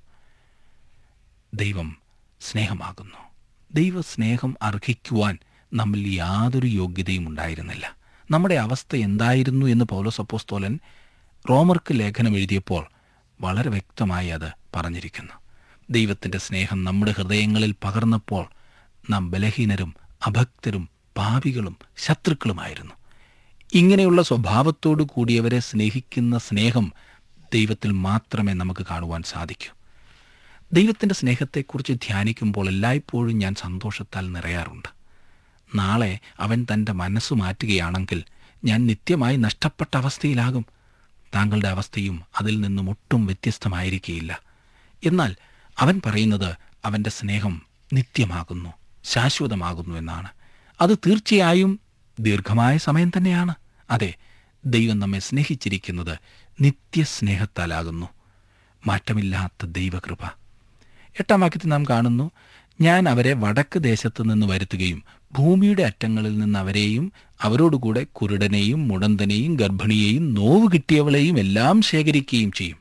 A: ദൈവം സ്നേഹമാകുന്നു ദൈവ സ്നേഹം അർഹിക്കുവാൻ നമ്മിൽ യാതൊരു യോഗ്യതയും ഉണ്ടായിരുന്നില്ല നമ്മുടെ അവസ്ഥ എന്തായിരുന്നു എന്ന് പൗലോസ് അപ്പോസ്തോലൻ റോമർക്ക് ലേഖനം എഴുതിയപ്പോൾ വളരെ വ്യക്തമായി അത് പറഞ്ഞിരിക്കുന്നു ദൈവത്തിൻ്റെ സ്നേഹം നമ്മുടെ ഹൃദയങ്ങളിൽ പകർന്നപ്പോൾ നാം ബലഹീനരും അഭക്തരും പാപികളും ശത്രുക്കളുമായിരുന്നു ഇങ്ങനെയുള്ള സ്വഭാവത്തോടു കൂടിയവരെ സ്നേഹിക്കുന്ന സ്നേഹം ദൈവത്തിൽ മാത്രമേ നമുക്ക് കാണുവാൻ സാധിക്കൂ ദൈവത്തിൻ്റെ സ്നേഹത്തെക്കുറിച്ച് ധ്യാനിക്കുമ്പോൾ എല്ലായ്പ്പോഴും ഞാൻ സന്തോഷത്താൽ നിറയാറുണ്ട് നാളെ അവൻ തൻ്റെ മനസ്സ് മാറ്റുകയാണെങ്കിൽ ഞാൻ നിത്യമായി നഷ്ടപ്പെട്ട അവസ്ഥയിലാകും താങ്കളുടെ അവസ്ഥയും അതിൽ നിന്നും ഒട്ടും വ്യത്യസ്തമായിരിക്കുകയില്ല എന്നാൽ അവൻ പറയുന്നത് അവൻ്റെ സ്നേഹം നിത്യമാകുന്നു ശാശ്വതമാകുന്നു എന്നാണ് അത് തീർച്ചയായും ദീർഘമായ സമയം തന്നെയാണ് അതെ ദൈവം നമ്മെ സ്നേഹിച്ചിരിക്കുന്നത് നിത്യസ്നേഹത്താലാകുന്നു മാറ്റമില്ലാത്ത ദൈവകൃപ എട്ടാം വാക്യത്തിൽ നാം കാണുന്നു ഞാൻ അവരെ വടക്ക് ദേശത്ത് നിന്ന് വരുത്തുകയും ഭൂമിയുടെ അറ്റങ്ങളിൽ നിന്ന് അവരെയും അവരോടുകൂടെ കുരുടനെയും മുടന്തനെയും ഗർഭിണിയെയും നോവ് കിട്ടിയവളെയും എല്ലാം ശേഖരിക്കുകയും ചെയ്യും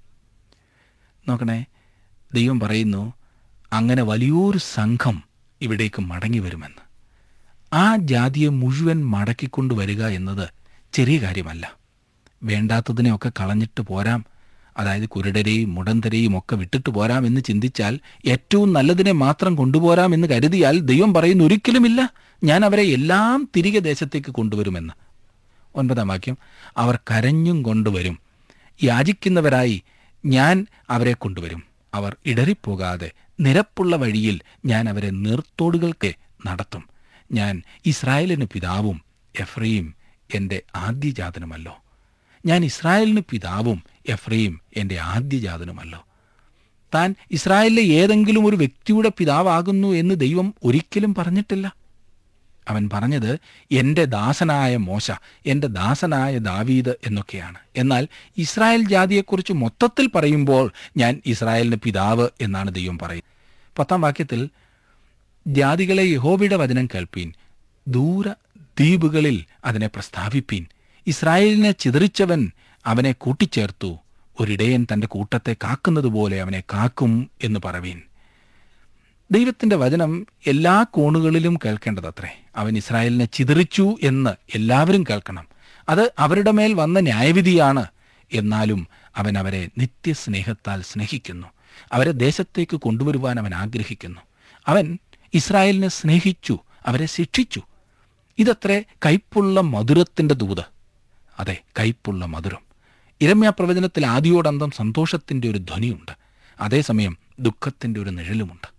A: നോക്കണേ ദൈവം പറയുന്നു അങ്ങനെ വലിയൊരു സംഘം ഇവിടേക്ക് മടങ്ങി വരുമെന്ന് ആ ജാതിയെ മുഴുവൻ മടക്കിക്കൊണ്ടുവരിക എന്നത് ചെറിയ കാര്യമല്ല വേണ്ടാത്തതിനെയൊക്കെ കളഞ്ഞിട്ട് പോരാം അതായത് കുരുടരെയും മുടന്തരെയും ഒക്കെ വിട്ടിട്ട് പോരാം എന്ന് ചിന്തിച്ചാൽ ഏറ്റവും നല്ലതിനെ മാത്രം കൊണ്ടുപോരാം എന്ന് കരുതിയാൽ ദൈവം പറയുന്ന ഒരിക്കലുമില്ല ഞാൻ അവരെ എല്ലാം തിരികെ ദേശത്തേക്ക് കൊണ്ടുവരുമെന്ന് ഒൻപതാം വാക്യം അവർ കരഞ്ഞും കൊണ്ടുവരും യാചിക്കുന്നവരായി ഞാൻ അവരെ കൊണ്ടുവരും അവർ ഇടറിപ്പോകാതെ നിരപ്പുള്ള വഴിയിൽ ഞാൻ അവരെ നീർത്തോടുകൾക്ക് നടത്തും ഞാൻ ഇസ്രായേലിന് പിതാവും എഫ്രയും എൻ്റെ ആദ്യജാതനുമല്ലോ ഞാൻ ഇസ്രായേലിന് പിതാവും എഫ്രയും എൻ്റെ ആദ്യജാതനുമല്ലോ താൻ ഇസ്രായേലിലെ ഏതെങ്കിലും ഒരു വ്യക്തിയുടെ പിതാവാകുന്നു എന്ന് ദൈവം ഒരിക്കലും പറഞ്ഞിട്ടില്ല അവൻ പറഞ്ഞത് എൻ്റെ ദാസനായ മോശ എൻ്റെ ദാസനായ ദാവീദ് എന്നൊക്കെയാണ് എന്നാൽ ഇസ്രായേൽ ജാതിയെക്കുറിച്ച് മൊത്തത്തിൽ പറയുമ്പോൾ ഞാൻ ഇസ്രായേലിന് പിതാവ് എന്നാണ് ദൈവം പറയുന്നത് പത്താം വാക്യത്തിൽ ജാതികളെ യഹോബയുടെ വചനം കേൾപ്പീൻ ദൂര ദ്വീപുകളിൽ അതിനെ പ്രസ്താവിപ്പീൻ ഇസ്രായേലിനെ ചിതറിച്ചവൻ അവനെ കൂട്ടിച്ചേർത്തു ഒരിടയൻ തന്റെ കൂട്ടത്തെ കാക്കുന്നത് പോലെ അവനെ കാക്കും എന്ന് പറവീൻ ദൈവത്തിന്റെ വചനം എല്ലാ കോണുകളിലും കേൾക്കേണ്ടതത്രേ അവൻ ഇസ്രായേലിനെ ചിതറിച്ചു എന്ന് എല്ലാവരും കേൾക്കണം അത് അവരുടെ മേൽ വന്ന ന്യായവിധിയാണ് എന്നാലും അവൻ അവരെ നിത്യസ്നേഹത്താൽ സ്നേഹിക്കുന്നു അവരെ ദേശത്തേക്ക് കൊണ്ടുവരുവാൻ അവൻ ആഗ്രഹിക്കുന്നു അവൻ ഇസ്രായേലിനെ സ്നേഹിച്ചു അവരെ ശിക്ഷിച്ചു ഇതത്രേ കൈപ്പുള്ള മധുരത്തിന്റെ ദൂത് അതെ കൈപ്പുള്ള മധുരം ഇരമ്യ പ്രവചനത്തിൽ ആദിയോടന്തം സന്തോഷത്തിന്റെ ഒരു ധ്വനിയുണ്ട് അതേസമയം ദുഃഖത്തിന്റെ ഒരു നിഴലുമുണ്ട്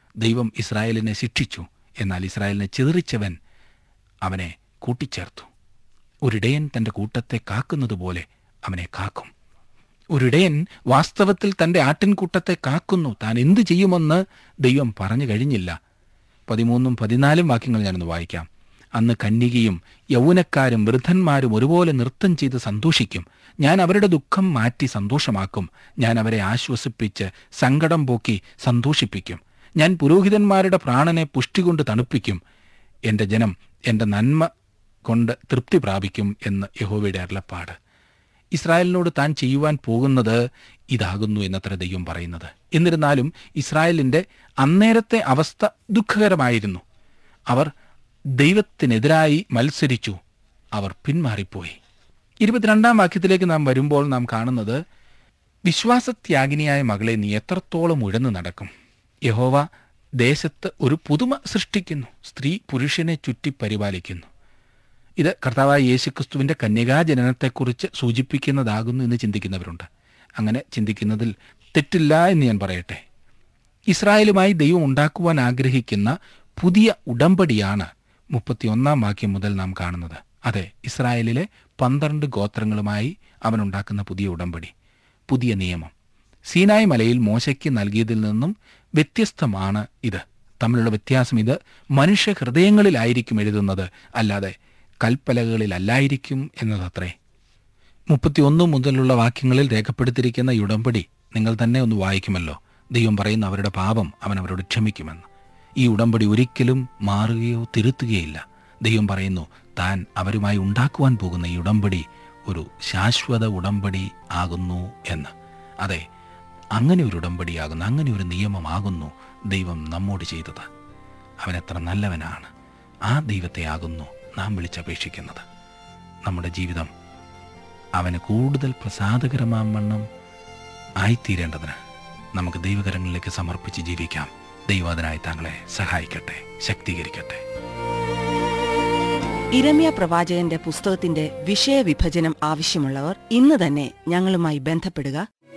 A: ദൈവം ഇസ്രായേലിനെ ശിക്ഷിച്ചു എന്നാൽ ഇസ്രായേലിനെ ചിതറിച്ചവൻ അവനെ കൂട്ടിച്ചേർത്തു ഒരിടയൻ തൻ്റെ കൂട്ടത്തെ കാക്കുന്നതുപോലെ അവനെ കാക്കും ഒരിടയൻ വാസ്തവത്തിൽ തൻ്റെ ആട്ടിൻകൂട്ടത്തെ കാക്കുന്നു താൻ എന്തു ചെയ്യുമെന്ന് ദൈവം പറഞ്ഞു കഴിഞ്ഞില്ല പതിമൂന്നും പതിനാലും വാക്യങ്ങൾ ഞാനൊന്ന് വായിക്കാം അന്ന് കന്യകയും യൗവനക്കാരും വൃദ്ധന്മാരും ഒരുപോലെ നൃത്തം ചെയ്ത് സന്തോഷിക്കും ഞാൻ അവരുടെ ദുഃഖം മാറ്റി സന്തോഷമാക്കും ഞാൻ അവരെ ആശ്വസിപ്പിച്ച് സങ്കടം പോക്കി സന്തോഷിപ്പിക്കും ഞാൻ പുരോഹിതന്മാരുടെ പ്രാണനെ പുഷ്ടി കൊണ്ട് തണുപ്പിക്കും എൻ്റെ ജനം എൻ്റെ നന്മ കൊണ്ട് തൃപ്തി പ്രാപിക്കും എന്ന് യഹോവയുടെ അരുളപ്പാട് ഇസ്രായേലിനോട് താൻ ചെയ്യുവാൻ പോകുന്നത് ഇതാകുന്നു എന്നത്ര ദൈവം പറയുന്നത് എന്നിരുന്നാലും ഇസ്രായേലിൻ്റെ അന്നേരത്തെ അവസ്ഥ ദുഃഖകരമായിരുന്നു അവർ ദൈവത്തിനെതിരായി മത്സരിച്ചു അവർ പിന്മാറിപ്പോയി ഇരുപത്തിരണ്ടാം വാക്യത്തിലേക്ക് നാം വരുമ്പോൾ നാം കാണുന്നത് വിശ്വാസത്യാഗിനിയായ മകളെ നീ എത്രത്തോളം ഉഴന്നു നടക്കും യഹോവ ദേശത്ത് ഒരു പുതുമ സൃഷ്ടിക്കുന്നു സ്ത്രീ പുരുഷനെ ചുറ്റി പരിപാലിക്കുന്നു ഇത് കർത്താവായ യേശുക്രിസ്തുവിൻ്റെ കന്യകാജനനത്തെക്കുറിച്ച് സൂചിപ്പിക്കുന്നതാകുന്നു എന്ന് ചിന്തിക്കുന്നവരുണ്ട് അങ്ങനെ ചിന്തിക്കുന്നതിൽ തെറ്റില്ല എന്ന് ഞാൻ പറയട്ടെ ഇസ്രായേലുമായി ദൈവം ഉണ്ടാക്കുവാൻ ആഗ്രഹിക്കുന്ന പുതിയ ഉടമ്പടിയാണ് മുപ്പത്തിയൊന്നാം വാക്യം മുതൽ നാം കാണുന്നത് അതെ ഇസ്രായേലിലെ പന്ത്രണ്ട് ഗോത്രങ്ങളുമായി അവനുണ്ടാക്കുന്ന പുതിയ ഉടമ്പടി പുതിയ നിയമം സീനായ് മലയിൽ മോശയ്ക്ക് നൽകിയതിൽ നിന്നും വ്യത്യസ്തമാണ് ഇത് തമ്മിലുള്ള വ്യത്യാസം ഇത് മനുഷ്യ ഹൃദയങ്ങളിലായിരിക്കും എഴുതുന്നത് അല്ലാതെ കൽപ്പലകളിലല്ലായിരിക്കും എന്നതത്രേ മുപ്പത്തിയൊന്ന് മുതലുള്ള വാക്യങ്ങളിൽ രേഖപ്പെടുത്തിയിരിക്കുന്ന ഈ ഉടമ്പടി നിങ്ങൾ തന്നെ ഒന്ന് വായിക്കുമല്ലോ ദൈവം പറയുന്ന അവരുടെ പാപം അവൻ അവരോട് ക്ഷമിക്കുമെന്ന് ഈ ഉടമ്പടി ഒരിക്കലും മാറുകയോ തിരുത്തുകയില്ല ദൈവം പറയുന്നു താൻ അവരുമായി ഉണ്ടാക്കുവാൻ പോകുന്ന ഈ ഉടമ്പടി ഒരു ശാശ്വത ഉടമ്പടി ആകുന്നു എന്ന് അതെ അങ്ങനെ ഒരു ഉടമ്പടിയാകുന്നു അങ്ങനെ ഒരു നിയമമാകുന്നു ദൈവം നമ്മോട് ചെയ്തത് അവൻ എത്ര നല്ലവനാണ് ആ ദൈവത്തെ ആകുന്നു നാം വിളിച്ചപേക്ഷിക്കുന്നത് നമ്മുടെ ജീവിതം അവന് കൂടുതൽ പ്രസാദകരമാം വണ്ണം ആയിത്തീരേണ്ടതിന് നമുക്ക് ദൈവകരങ്ങളിലേക്ക് സമർപ്പിച്ച് ജീവിക്കാം ദൈവം അതിനായി താങ്കളെ സഹായിക്കട്ടെ ശക്തീകരിക്കട്ടെ
B: ഇരമ്യ പ്രവാചകന്റെ പുസ്തകത്തിന്റെ വിഷയവിഭജനം ആവശ്യമുള്ളവർ ഇന്ന് തന്നെ ഞങ്ങളുമായി ബന്ധപ്പെടുക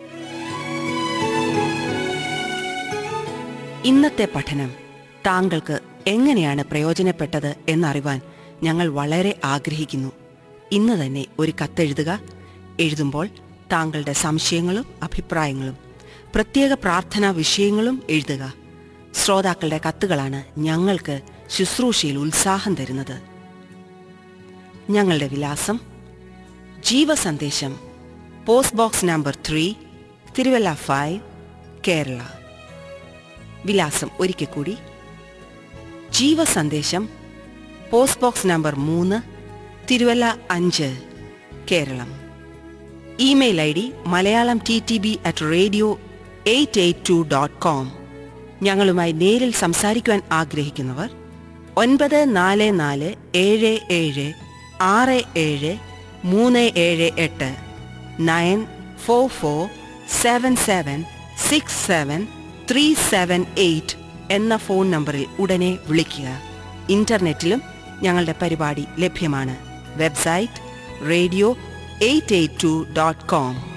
B: ഇന്നത്തെ പഠനം താങ്കൾക്ക് എങ്ങനെയാണ് പ്രയോജനപ്പെട്ടത് എന്നറിവാൻ ഞങ്ങൾ വളരെ ആഗ്രഹിക്കുന്നു ഇന്ന് തന്നെ ഒരു കത്തെഴുതുക എഴുതുമ്പോൾ താങ്കളുടെ സംശയങ്ങളും അഭിപ്രായങ്ങളും പ്രത്യേക പ്രാർത്ഥനാ വിഷയങ്ങളും എഴുതുക ശ്രോതാക്കളുടെ കത്തുകളാണ് ഞങ്ങൾക്ക് ശുശ്രൂഷയിൽ ഉത്സാഹം തരുന്നത് ഞങ്ങളുടെ വിലാസം Jeevasandesham post box number three Thiruvalla five Kerala വിലാസം ഒരിക്കൽ കൂടി ജീവസന്ദേശം പോസ്റ്റ് ബോക്സ് നമ്പർ മൂന്ന് തിരുവല്ല അഞ്ച് Keralam email I D Malayalam T T B at radio eight eight two dot com ഞങ്ങളുമായി നേരിൽ സംസാരിക്കുവാൻ ആഗ്രഹിക്കുന്നവർ ഒൻപത് നാല് നാല് ഏഴ് ഏഴ് ആറ് ഏഴ് മൂന്ന് ഏഴ് എട്ട് nine four four seven seven six seven three seven eight എന്ന ഫോൺ നമ്പറിൽ ഉടനെ വിളിക്കുക ഇന്റർനെറ്റിലും ഞങ്ങളുടെ പരിപാടി ലഭ്യമാണ് website radio eight eight two dot com